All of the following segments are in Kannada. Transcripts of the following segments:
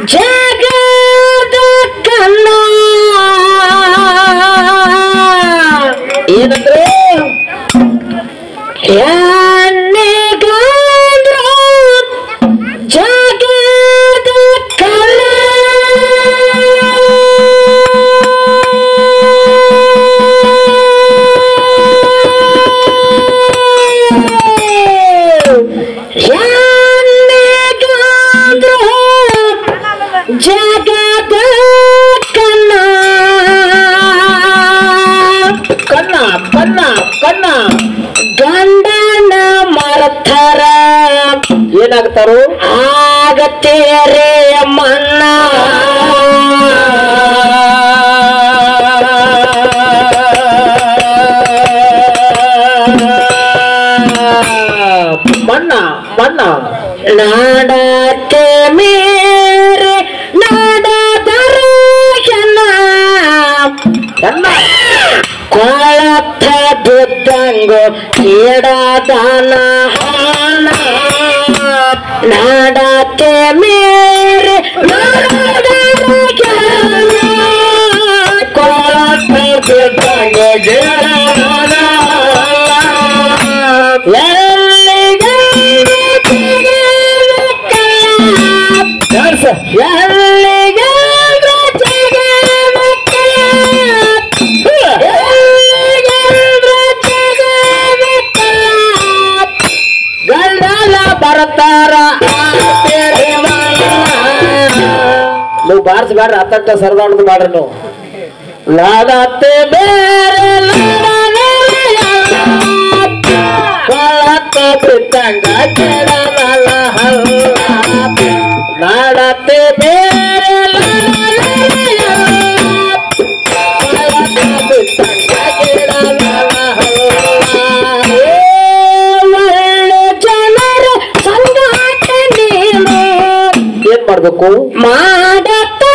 ಜಗದ ಕನ್ನ ಏನಂದ್ರೆ ಯಾನೆಗಾದ್ರು ಜಗದ ಕನ್ನ ಯಾನೆಗಾದ್ರು ಜಗದ ಕನ್ನ ಕಣ್ಣ ಕಣ್ಣ ಕಣ್ಣ ಗಂಡನ ಮರಥರ ಏನಾಗ್ತಾರು ಆಗತ್ತೇರೆ ಮನ್ನ ಮಣ್ಣ ಮಣ್ಣ ನಾಡತೆ ಮೇರೆ ನಾಡದರ ಕಣ್ಣ ಕೊಳತ ಬಿದ್ದಂಗ ಕೇಡದಾನ ಹಾನ ನಾಡತೆ ಮೇರೆ ನಾಡದರ ಕೊಳತ ಬಿದ್ದಂಗ ಕೇಡದಾನ ಡ್ಯಾನ್ಸ್ ಗಂಡನ ಬರ್ತಾರ ನೀವು ಬಾರಿಸ್ಬೇಡ್ರಿ ಅತ್ತಂಟ ಸರದಾಡದು ಮಾಡ್ರಿ ನೀವು ಲಾಡತ್ತೆ ಬೇರೆ ಕೊಳತ ಬಿಟ್ಟಂಗ ಕೆಡದಲ್ಲ ಹಲ್ಲ ನಾಡತ್ತೆ ಬೇರೆ ಕೊಳತ ಬಿಟ್ಟಂಗ ಕೆಡದಲ್ಲ ಹಲ್ಲ ಒಳ್ಳೆ ಜನರ ಸಂಗಾಟ ನೀನು ಏನ್ ಮಾಡ್ಬೇಕು ಮಾಡ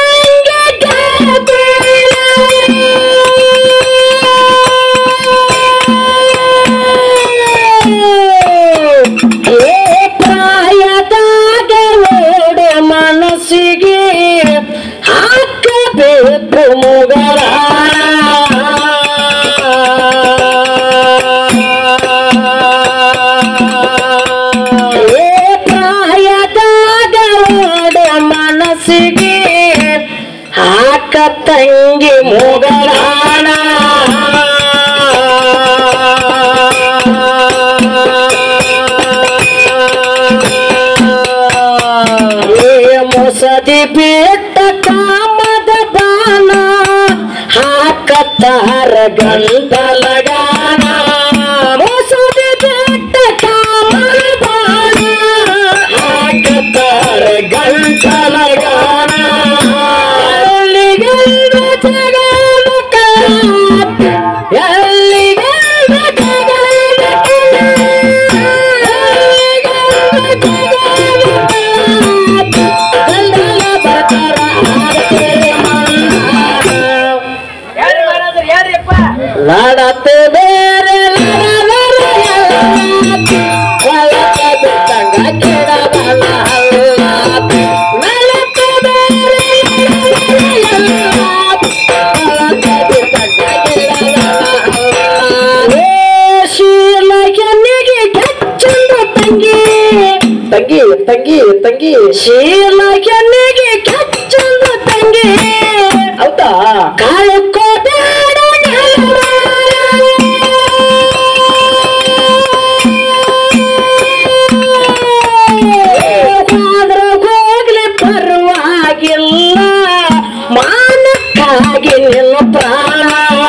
ಪ್ರಾಯದಾಗ ಓಡ ಮನಸ್ಸಿಗೆ ಹಾಕಬೇಕು ಮುಗರ ಏ ಪ್ರಾಯದಾಗ ಓಡ ಮನಸ್ಸಿಗೆ ಹಾಕ ತಂಗಿ ಮುಗರಾಣ ಏ ಮೊಸದಿ ಬಿಟ್ಟ ಕಾಮದ ಬಾಣ ಹಾಕತ್ತಾರ ಗಂಧಲಗಾನ ಮೊಸದಿ ಬಿಟ್ಟ ಕಾಮದ ಬಾಣ ಹಾಕತ್ತಾರ ಗಂಧಲಗಾನ ಎಲ್ಲಿಗೆಲ್ಲ ಜಗಮಕ ಎಲ್ಲಿಗೆಲ್ಲ ಜಗಮಕ ನಾಡತ್ತೆ ಬೇರೆ ಕೊಳತ ಬಿಟ್ಟಂಗ ಕೆಡದಲ್ಲ ಹಲ್ಲ ನಾಡತ್ತೆ ಬೇರೆ ಕೊಳತ ಬಿಟ್ಟಂಗ ಕೆಡದಲ್ಲ ಹಲ್ಲ ಶೀಲಗೆನ್ನಿಗೆ ಕೆಚ್ಚಂದ ತಂಗಿ ತಂಗಿ ತಂಗಿ ತಂಗಿ ಶೀಲಗೆನ್ನಿಗೆ ಕೆಚ್ಚಂದ ತಂಗಿ ಹೌದಾ ಕಳ್ಕೋಬೇಡ ಹೋದ್ರ ಹೋಗ್ಲಿ ಪರವಾಗಿಲ್ಲ ಮಾನಕ್ಕಾಗಿ ನಿನ್ನ ಪ್ರಾಣ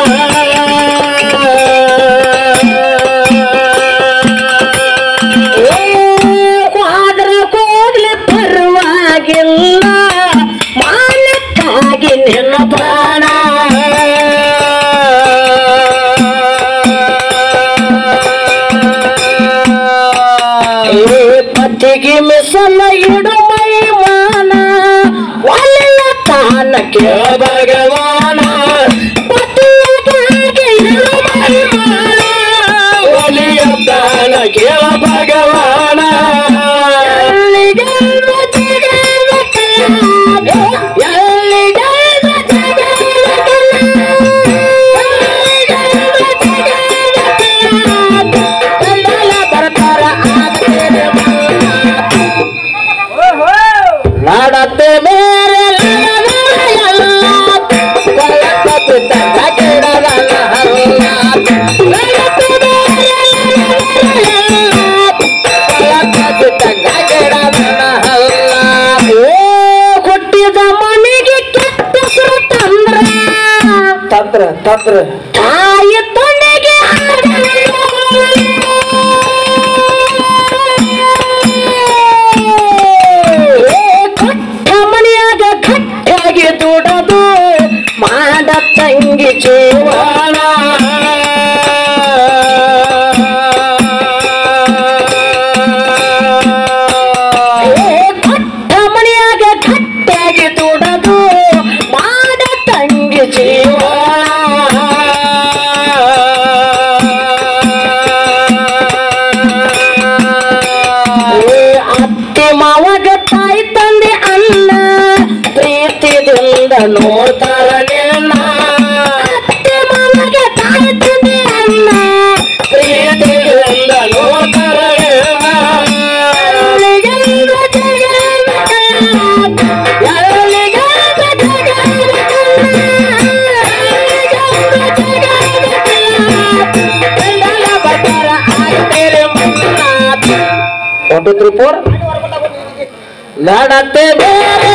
ಹೋದ್ರ ಹೋಗ್ಲಿ ಪರವಾಗಿಲ್ಲ ಮಾನಕ್ಕಾಗಿ ನಿನ್ನ ಪ್ರಾಣ ಏ ಪತಿಗೆ ಮಿಸಲ ಇಡು ಮೈಮಾನ ಒಲೆಯ ತಾನಕ್ಕೆ ಭಗವಾನ ಪತಿಯಾಗಿ ಇಡು ಮೈಮಾನ ಒಲಿಯ ತಾನಕ್ಕೆ ಭಗವಾನ ಎಲ್ಲಿಗೆಲ್ಲ ಜಗದ ತಂತ್ರ ತಾಯಿ ತೊಂಡೆಗೆ ಕೊಟ್ಟ ಮನೆಯಾಗ ಗಟ್ಟಿಯಾಗಿ ದುಡದು ಮಾಡ ತಂಗಿ ಜೀವನ ಕೊಟ್ಟ ಮನೆಯಾಗ ಗಟ್ಟಿಯಾಗಿ ದುಡದು ಮಾಡ ತಂಗಿ ಜೀವನ ಅತ್ತೆ ಮಾವಾಗ ತಾಯಿ ತಂದೆ ಅನ್ನ ಪ್ರೀತಿದಿಂದ ನೋಡ್ತಾರ ನಿನ್ನ ಅತ್ತೆ ಮಾವಾಗ ತಾಯಿ ತಂದೆ ಅನ್ನ ಪ್ರೀತಿಯಿಂದ ನೋಡ್ತಾರ ಒನ್ ಟು ತ್ರೀ ಫೋರ್ ನಡತೆ ಬೇರೆ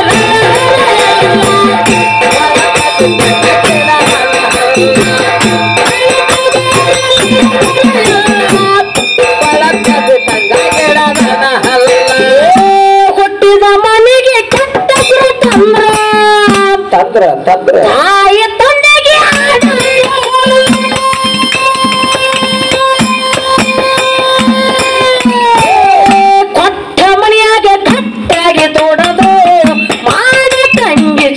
ಹುಟ್ಟಿದ ಮನೆಗೆ ಕೆಟ್ಟ ತಂದ್ರ ತಂತ್ರ ತಂತ್ರ ತಾಯಿ ತಂದೆಗೆ ಕೊಟ್ಟ ಮನೆಯಾಗ ಗಟ್ಟಾಗಿ ತೊಡದು ಮಾಡಿ ತಂಗಿ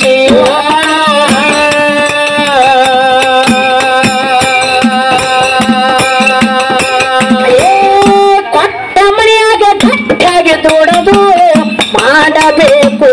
ಜೀವ ಕೊಟ್ಟ ಮನೆಯಾಗ ಗಟ್ಟಾಗಿ ತೊಡದು ಮಾಡಬೇಕು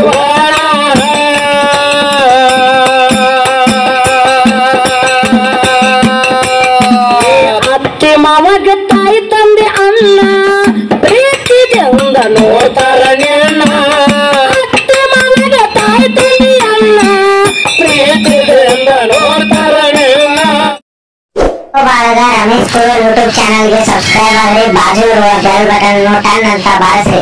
ಜೀವ ಅತ್ತೆ ಮಾವಾಗ ತಾಯಿ ತಂದೆ ಅನ್ನ ಪ್ರೀತಿದಿಂದ ನೋಡ್ತಾರ ನಿನ್ನ ಅತ್ತೆ ಮಾವಾಗ ತಾಯಿ ತಂದೆ ಅನ್ನ ಪ್ರೀತಿದಿಂದ ನೋಡ್ತಾರ ನಿನ್ನ ಬಾಳದ ರಮೇಶ್ ಕುರುಲ್ ಯೂಟ್ಯೂಬ್ ಚಾನಲ್ಗೆ ಸಬ್ಸ್ಕ್ರೈಬ್ ಆಗ್ರಿ ಬಾಜು ಇರುವ ಬೆಲ್ ಬಟನ್ ಟನ್ ಅಂತ ಬಾರಿಸ್ರಿ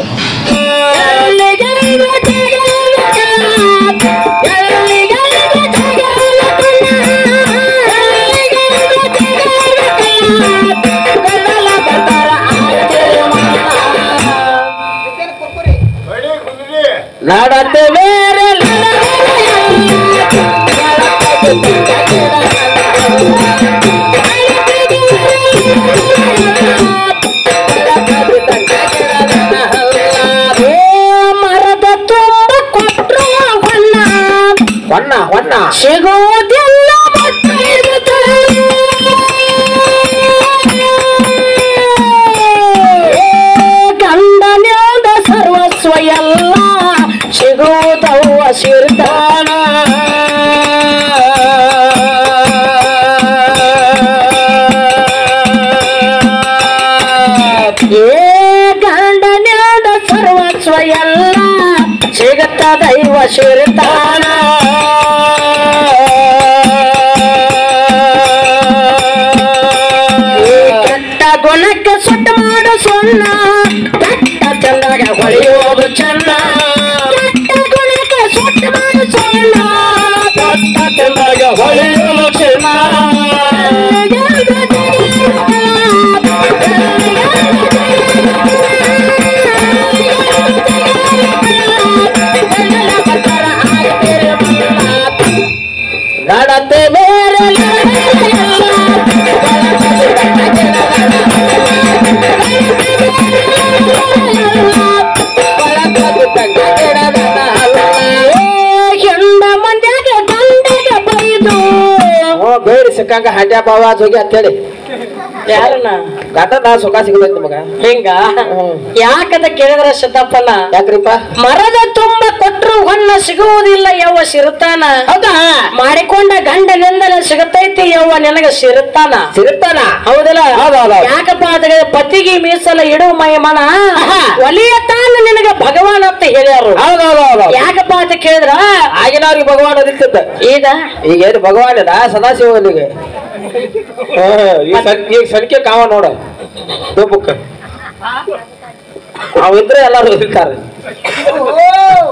ನಡತೆ ಬೇರೆ ಮರದ ತುಂಬ ಕೊಟ್ಟರು ಹೊನ್ನ ಹೊನ್ನ ಹೊನ್ನ ಸಿಗೋದೆಲ್ಲ ಗಂಡನ್ಯಾದ ಸರ್ವಸ್ವ ಎಲ್ಲ ಸಿಗೋದವ್ವ ಸಿರ್ತಾನ ಏ ಗಂಡನ್ಯಾದ ಸರ್ವಸ್ವ ಎಲ್ಲ ಸಿಗತ್ತ ದೈವ ಸಿರ್ತಾನ ಈ ಕೆಟ್ಟ ಗುಣಕ್ಕೆ ಸುಟ್ಟ ಮಾಡು ಸೊನ್ನ ಕೆಟ್ಟ ಚಂದಾಗ ಹೊಳೆಯೋದು ಚೆನ್ನ ಕೆಟ್ಟ ಗುಣಕ್ಕೆ ಸುಟ್ಟ ಮಾಡು ಸೊನ್ನ ಕೆಟ್ಟ ಚಂದಾಗ ಹೊಳೆಯೋದು ಚೆನ್ನ ನಡತೆ ಬೇರೆ ಹೆಂಡ ಮಂದ್ಯಾಗ ಗಂಡಗ ಬೈದು ಓ ಬೇಡಿ ಸಿಕ್ಕಂಗ ಹಂಡ್ಯಾ ಬಾವ ಹೋಗಿ ಅಂತೇಳಿ ಯಾರನ್ನ ಗಂಡನ ಸುಖ ಸಿಗತೈತಿ ನಿಮಗ ಹಿಂಗ ಹ್ಮ್. ಯಾಕಂತ ಕೇಳಿದ್ರ ಸಿದ್ದಪ್ಪನ ಯಾಕ್ರಿಪ್ಪ ಮರದ ತುಂಬ ಕೊಟ್ರು ಹೊನ್ನ ಸಿಗುವುದಿಲ್ಲ ಯವ್ವ ಸಿರುತ್ತಾನ ಹೌದಾ ಮಾಡಿಕೊಂಡ ಗಂಡನಿಂದಲೇ ಸಿಗತೈತಿ ಯವ್ವ ನಿನಗ ಸಿರುತ್ತಾನ ಸಿಗುತ್ತಾನ ಹೌದಲ್ಲ ಹೌದು, ಹೌದು, ಹೌದು. ಯಾಕಪ್ಪ ಅಂದ್ರೆ ಪತಿಗೆ ಮೀಸಲ ಇಡು ಮನ ಆಹಾ. ಒಲಿಯ ತಾನು ನಿನಗ ಭಗವಾನ್ ಅಂತ ಹೇಳ್ಯಾರು ಹೌದು ಹೌದು ಹೌದು ಯಾಕಪ್ಪ ಅಂತ ಕೇಳಿದ್ರ ಆಗಿನವ್ರಿಗೆ ಭಗವಾನ್ ಅದಿತ್ತಿದ್ದ ಈಗ ಈಗ ಏನು ಭಗವಾನ್ ಇದ ಸದಾಶಿವನಿಗೆ ಈಗ ಸನ್- ಈಗ ಸಂಖ್ಯೆ ಕಾವ ನೋಡ ದುಬ್ಬಕ್ಕ ಅವಿದ್ರೆ ಎಲ್ಲಾರು ಇರ್ತಾರೆ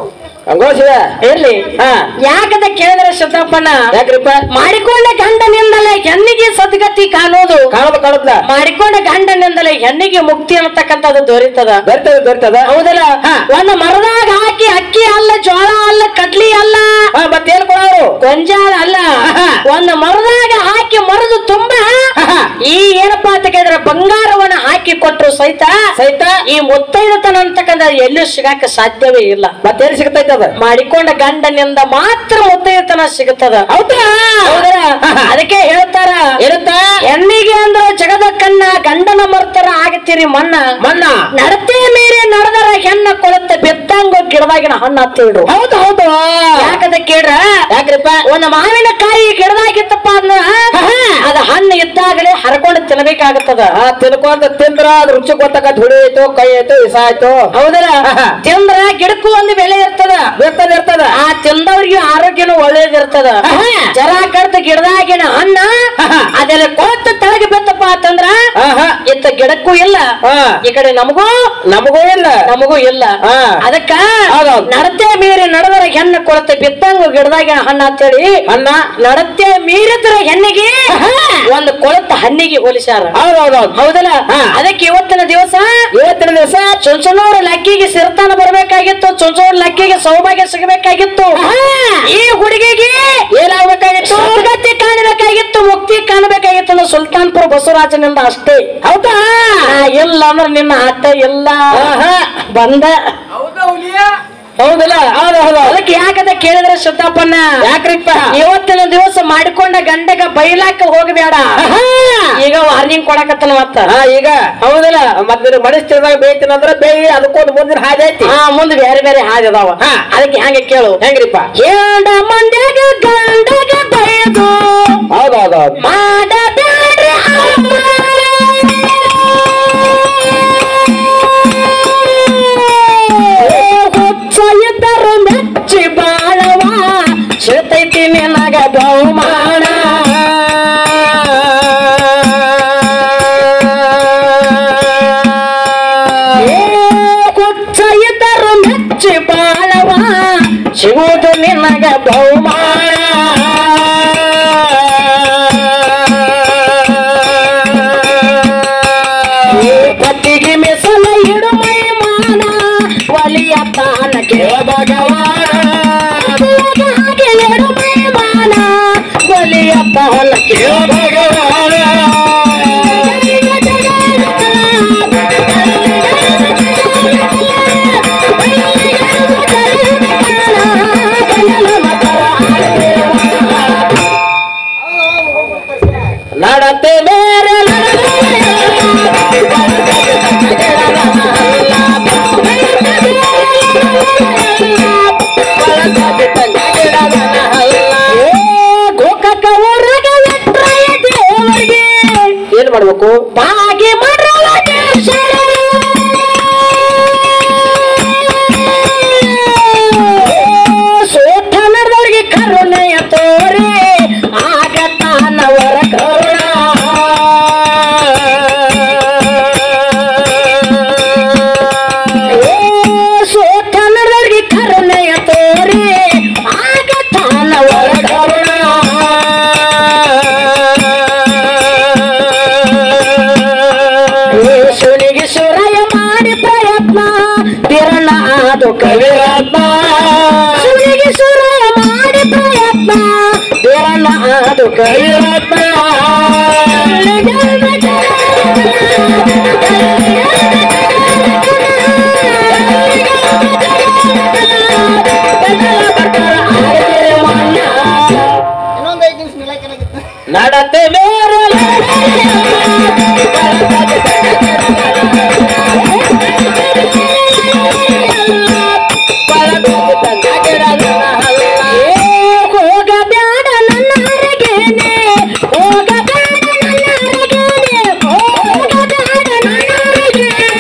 ಹಂಗೋಸಿದ ಇರ್ಲಿ ಹಾ ಯಾಕಂತ ಕೇಳಿದ್ರೆ ಸಿದ್ದಪ್ಪಣ್ಣ ಯಾಕ್ರಿಪ್ಪ ಮಾಡಿಕೊಂಡ ಗಂಡನಿಂದಲೇ ಹೆಣ್ಣಿಗೆ ಸದ್ಗತಿ ಕಾಣೋದು ಕಾಣದ ಕಾಣದ್ಲ ಮಾಡಿಕೊಂಡ ಗಂಡನಿಂದಲೇ ಹೆಣ್ಣಿಗೆ ಮುಕ್ತಿ ಅನ್ನತಕ್ಕಂಥದ್ದು ದೊರೀತದ ದೊರ್ತದ ದೊರ್ತದ ಹೌದಲ್ಲ ಹಾ. ಒಂದು ಮರದಾಗ ಹಾಕಿ ಅಕ್ಕಿ ಅಲ್ಲ ಜೋಳ ಅಲ್ಲ ಕಡ್ಲಿ ಅಲ್ಲ ಹಾ ಮತ್ತೇನ್ ಕೊಡೋರು ಗೊಂಜಾಳ ಅಲ್ಲ ಆಹಾ. ಒಂದು ಮರದಾಗ ಹಾಕಿ ಮರದು ತುಂಬ ಆಹಾ. ಈ ಏನಪ್ಪಾ ಅಂತ ಕೇಳಿದ್ರೆ ಬಂಗಾರವನ್ನ ಹಾಕಿ ಕೊಟ್ರು ಸಹಿತ ಸಹಿತ ಈ ಮುತ್ತೈದತನ ಅಂತಕ್ಕಂಥ ಎಲ್ಲೂ ಸಿಗಾಕ ಸಾಧ್ಯವೇ ಇಲ್ಲ ಮತ್ತೇನ್ ಸಿಗ್ತೈತೆ ಅದ ಮಾಡಿಕೊಂಡ ಗಂಡನಿಂದ ಮಾತ್ರ ಮುತ್ತೈದತನ ಸಿಗುತ್ತದ ಹೌದಾ ಹೌದಾ ಅದಕ್ಕೆ ಹೇಳ್ತಾರ ಇರುತ್ತ ಹೆಣ್ಣಿಗೆ ಅಂದ್ರ ಜಗದ ಕಣ್ಣ ಗಂಡನ ಮರ್ತರ ಆಗತ್ತೀರಿ ಮಣ್ಣ ಮಣ್ಣ ನಡತೆ ಮೀರಿ ನಡೆದರ ಹೆಣ್ಣ ಕೊಳತ ಬೆತ್ತಂಗ ಗಿಡದಾಗಿನ ಹಣ್ಣು ಹತ್ತಿಡ್ರು ಹೌದು ಹೌದು ಯಾಕದ ಕೇಳ್ರ ಯಾಕ್ರಿಪ್ಪ ಒಂದು ಮಾವಿನಕಾಯಿ ಗಿಡದಾಗಿತ್ತಪ್ಪ ಅಂದ್ರ ಅದ ಹಣ್ಣು ಇದ್ದಾಗಲೇ ಹರ್ಕೊಂಡು ತಿನ್ನಬೇಕಾಗುತ್ತದ ಆ ತಿನ್ಕೊಂತ ತಿಂದ್ರ ಅದ್ ರುಚಿ ಗೊತ್ತಾಗತ್ ಹುಳಿ ಆಯ್ತು ಕೈ ಆಯ್ತು ಇಸ ಆಯ್ತು ಹೌದಲ್ಲ ಆಹಾ. ತಿಂದ್ರ ಗಿಡಕ್ಕೂ ಒಂದು ಬೆಲೆ ಇರ್ತದ ಇರ್ತದ ಇರ್ತದ ಆ ತಿಂದವ್ರಿಗೆ ಆರೋಗ್ಯನೂ ಒಳ್ಳೇದಿರ್ತದ ಆಹಾ. ಜರ ಕಡ್ತ ಗಿಡದಾಗಿನ ಹಣ್ಣ ಆಹಾ. ಅದೆಲ್ಲ ಕೊಳತ ತಳಗೆ ಬಿತ್ತಪ್ಪ ಅಂತಂದ್ರ ಆಹಾ ಇತ್ತ ಗಿಡಕ್ಕೂ ಇಲ್ಲ ಹಾ. ಈ ಕಡೆ ನಮಗೂ ನಮಗೂ ಇಲ್ಲ ನಮಗೂ ಇಲ್ಲ ಹಾ. ಅದಕ್ಕ ಹೌದೌದು. ನಡತೆ ಮೀರಿ ನಡೆದರ ಹೆಣ್ಣು ಕೊಳತೆ ಬಿತ್ತಂಗ ಗಿಡದಾಗಿನ ಹಣ್ಣ ಅಂತೇಳಿ ಅಣ್ಣ ನಡತೆ ಮೀರಿದ್ರ ಹೆಣ್ಣಿಗೆ ಒಂದು ಕೊಳತ ಹಣ್ಣಿಗೆ ಹೋಲಿಸ್ಯಾರ ಹೌದು ಹೌದೌದು ಹೌದಲ್ಲ ಹಾ. ಅದಕ್ಕೆ ಇವತ್ತಿನ ದಿವಸ ಇವತ್ತಿನ ದಿವಸ ಚುಂಚನೂರ ಲಕ್ಕಿಗೆ ಸಿರ್ತಾನ ಬರ್ಬೇಕಾಗಿತ್ತು ಚುಂಚನೂರ ಲಕ್ಕಿಗೆ ಸೌಭಾಗ್ಯ ಸಿಗಬೇಕಾಗಿತ್ತು ಈ ಹುಡುಗಿಗೆ ಏನಾಗ್ಬೇಕಾಗಿತ್ತು ಸುಗತಿ ಕಾಣಬೇಕಾಗಿತ್ತು ಮುಕ್ತಿ ಕಾಣಬೇಕಾಗಿತ್ತು ಅಂದ್ರೆ ಸುಲ್ತಾನ್ಪುರ ಬಸವರಾಜನಿಂದ ಅಷ್ಟೇ ಹೌದಾ ಆ, ಇಲ್ಲ ಅಂದ್ರೆ ನಿನ್ನ ಆಟ ಇಲ್ಲ ಆಹಾ. ಬಂದ ಹೌದಲ್ಲ ಹೌದು ಹೌದು ಅದಕ್ಕೆ ಯಾಕಂತ ಕೇಳಿದ್ರೆ ಸಿದ್ದಪ್ಪಣ್ಣ ಯಾಕ್ರಿಪ್ಪ ಇವತ್ತಿನ ದಿವಸ ಮಾಡಿಕೊಂಡ ಗಂಡಗ ಬೈಲಾಕ ಹೋಗಬೇಡ ಆಹಾ. ಈಗ ವಾರ್ನಿಂಗ್ ಕೊಡಕತ್ತನ ಮತ್ತ ಹಾ ಈಗ ಹೌದಲ್ಲ ಮತ್ ನಿನಗ್ ಮನಸ್ಸಿದಾಗ ಬೇಯ್ತೀನಿ ಅಂದ್ರೆ ಬೇಯಿ ಅದಕ್ಕೊಂದು ಮುಂದಿನ ಹಾದಿ ಐತಿ ಹಾ ಮುಂದೆ ಬೇರೆ ಬೇರೆ ಹಾದಿ ಅದಾವ ಹಾ. ಅದಕ್ಕೆ ಹಂಗೆ ಕೇಳು ಹೆಂಗ್ರಿಪ್ಪ ಏಡ ಮಂಡ್ಯಾಗ ಗಂಡಗ ಬೈದು ಹೌದು ಹೌದು ಹೌದು ಮಾಡಬೇಡ್ರಿ ಹುಚ್ಚ ಇದ್ದರು ಮೆಚ್ಚಿ ಬಾಳವ ಸಿಗ್ತೈತಿ ನಿನಗ ಬಹುಮಾನ ಏ ಹುಚ್ಚ ಇದ್ದರು ಮೆಚ್ಚಿ ಬಾಳವ ಸಿಗುವುದು ನಿನಗ ಬಹುಮಾನ ಏ ಪತಿಗೆ ಮೆಸಲ ಇಡು ಮೈಮಾನ ಒಲಿಯ ತಾನಕ್ಕೆ ಭಗವಾನ ಹಾಗೆ ಇಡು ಮೈಮಾನ ಒಲಿಯ ತಾನಕ್ಕೆ ಭಗವಾನ ನಡತೆ ಬೇರೆ ಗೋಕಕ್ಕ ಊರಾಗ ಎಟ್ರಾಯ ದೇವರಿಗೆ ಏನ್ ಮಾಡ್ಬೇಕು ಬಾಗಿ ಮಾಡ್ರೊಳಗೆ ಸೋತ ನಡೆದವ್ರಿಗೆ ಕರುಣೆಯ ತೋರಿ ಆಗ ತಾನವರ ಕರುಣ ಸೋತ ನಡೆದವ್ರಿಗೆ ಕರುಣೆಯ ತೋರಿ ಆಗ ತಾನವರ ಕರುಣ ಸುಳಿಗೆ ಸುರಯ ಮಾಡಿ ಪ್ರಯತ್ನ ತಿರಣ ಅದು ಕವಿರತ್ನ ಸುಳಿಗೆ ಸುರಯ ಮಾಡಿ ಪ್ರಯತ್ನ ತಿರಣ ಅದು ಕವಿರತ್ನ ನಡತೆ ಬೇರೆ ಹೋಗಬೇಡ ನನ್ನ ಅರಗೇನೆ ಹೋಗಬೇಡ ನನ್ನ ಅರಗೇನೆ ಹೋಗಬೇಡ ನನ್ನ ಅರಗೇನೆ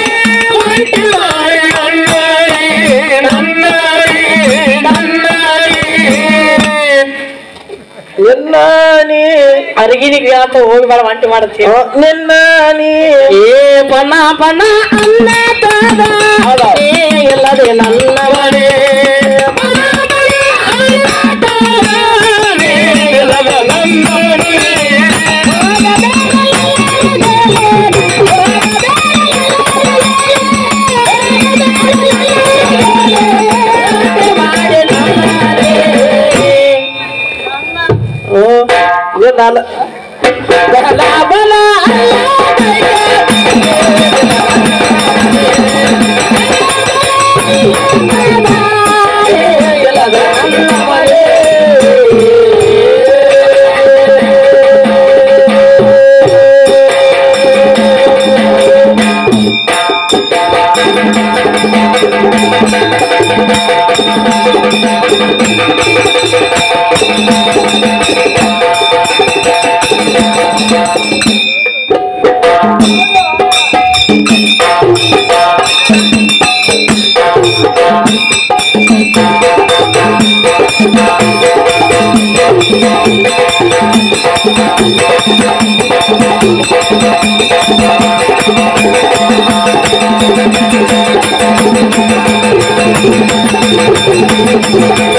ನಿನ್ನ ನೀ ಅರಗಿನಿಗೆ ಅಂತ ಹೋಗ್ಬೇಡ ಒಂಟಿ ಮಾಡುತ್ತೀವಿ ನಿನ್ನ ನೀ ಏ ಬನ ಬನ ಅನ್ನದಾದ ಹೌದು. ಏ ಎಲ್ಲದೆ ನನ್ನವನೇ ಬನ ಎಲ್ಲದ ನನ್ನ ಮನೆ ಠಠಠಠ